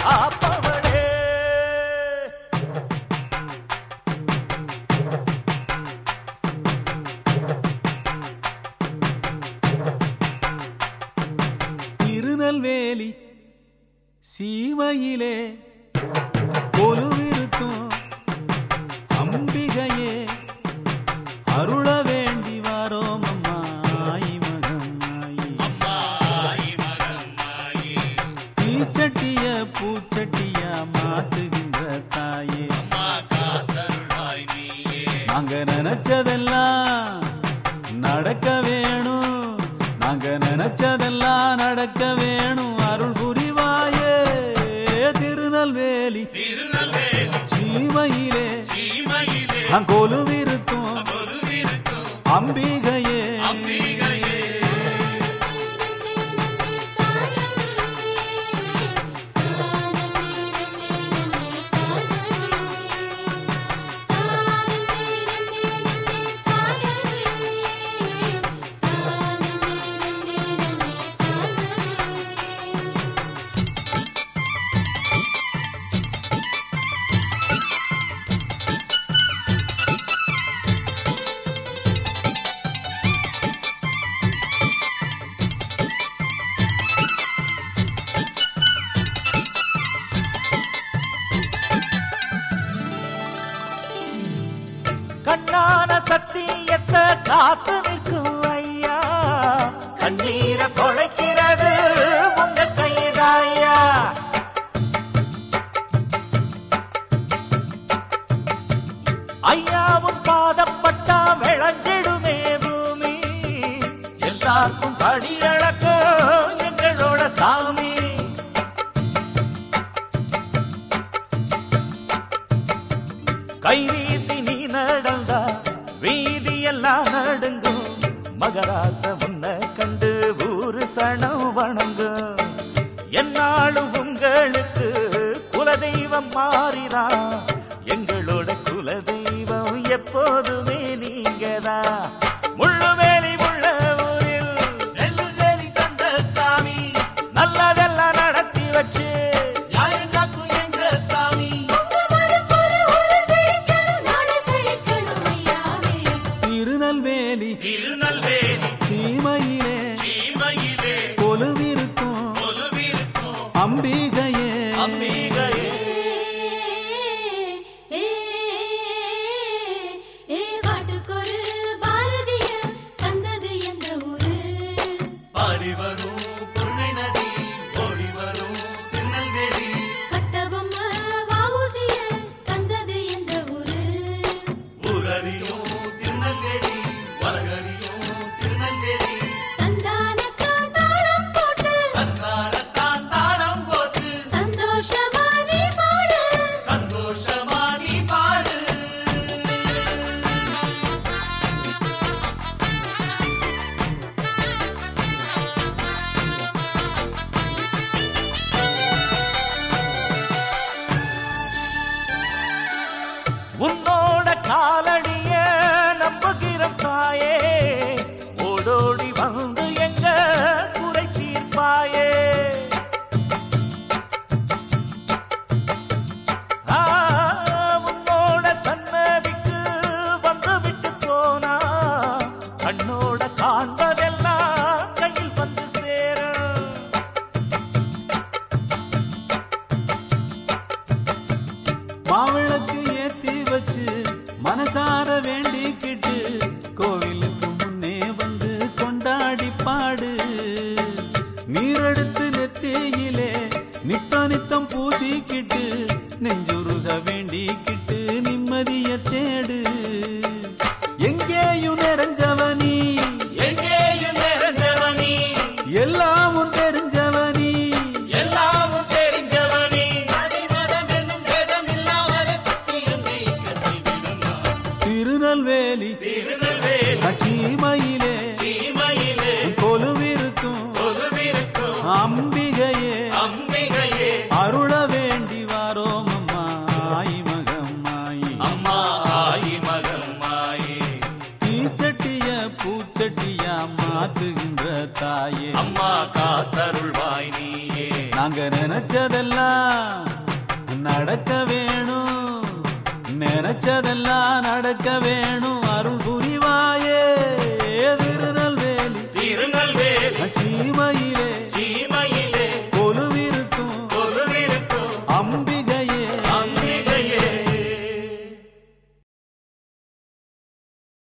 காப்பவளே திருநெல்வேலி சீமையிலே கொலுவிருக்கும் அம்பிகையே அருள வேண்டி வாரோம் அம்மா ஆயி மகம் ஆயி தீச்சட்டிய பூச்சட்டியா மாத்துகின்ற தாயே நாங்க நினைச்சதெல்லாம் நடக்க வேணும் நாங்க நினைச்சதெல்லாம் நடக்க வேணும் அருள் புரிவாயே திருநெல்வேலி சீமையிலே அங்கொலுவிருக்கும் அம்பிகையே கண்ணான சத்தியத்தை காத்து நிற்கும் ஐயா கண்ணீரை தொலைக்கிறது உங்க கைதாயா ஐயாவும் பாதப்பட்டா விளைஞ்சிடுமே பூமி எல்லாருக்கும் படி இழக்கும் எங்களோட சாமி கைவீசி நீ நடந்தா வீதியெல்லாம் நடுங்கும் மகராச உன்னை கண்டு ஊரு சனம் வணங்கும் என்னாலும் உங்களுக்கு குலதெய்வம் மாறிதான் எங்களோட குலதெய்வம் எப்போதுமே நீங்கதான் முள்ளுவேலி உள்ள ஊரில் நெல்லுவேலி தந்த சாமி நல்லதெல்லாம் நடத்தி வச்சு யாருக்காக்கும் எங்க சாமி திருநெல்வேலி திருநெல்வேலி சீமையிலே சீமையிலே கொலுவிருக்கும் கொலுவிருக்கும் அம்பிகையே அம்பிகையே பாடி வரும் பொன்னை நதி ஓடி வரும் திருநெல்வேலி ஊரறியும் திருநெல்வேலி உலகறியும் திருநெல்வேலி தன்னாரத்தான் தாளம் போட்டு சந்தோஷமா நீ பாடு சந்தோஷமா நீ பாடு உன்னோட காலடிய நம்புகிற தாயே ஓடோடி வந்து எங்க குறை தீர்ப்பாயே ஆ, உன்னோட சன்னதிக்கு வந்து விட்டு போனா கண்ணோட காண்பதெல்லாம் கையில் வந்து சேரும் மாவிளக்கு ஏத்தி வச்சு மனசார வேண்டிக்கிட்டு கோவிலுக்கு முன்னே வந்து கொண்டாடி பாடு நீரெடுத்து நெத்தியிலே நித்த நித்தம் பூசிக்கிட்டு நெஞ்சுருக வேண்டிக்கிட்டு நிம்மதிய தேடு எங்கேயும் நிறைஞ்சவனி எங்கேயும் நிறைஞ்சவனி எல்லாமும் தெரிஞ்சவனி எல்லாமும் தெரிஞ்சவனி சதிமதம் என்னும் பேதம் இல்லாமல் சத்தியம் ஜெயிக்க செய்திடும் நான். திருநெல்வேலி திருநெல்வேலி சீமையிலே சீமையிலே கொலுவிருக்கும் பொதுவிருக்கும் அம்பிகையே அம்பிகையே அருள வேண்டி வாரோம் அம்மா ஆயி மகம் ஆயி அம்மா ஆயி மகம் மாயே தீச்சட்டிய பூச்சட்டியா மாத்து காக்குகின்ற தாயே அம்மா காத்தருள்வாய் நீயே நாங்க நினைச்சதெல்லாம் நடக்க வேணும் நினைச்சதெல்லாம் நடக்க வேணும் அருள் புரிவாயே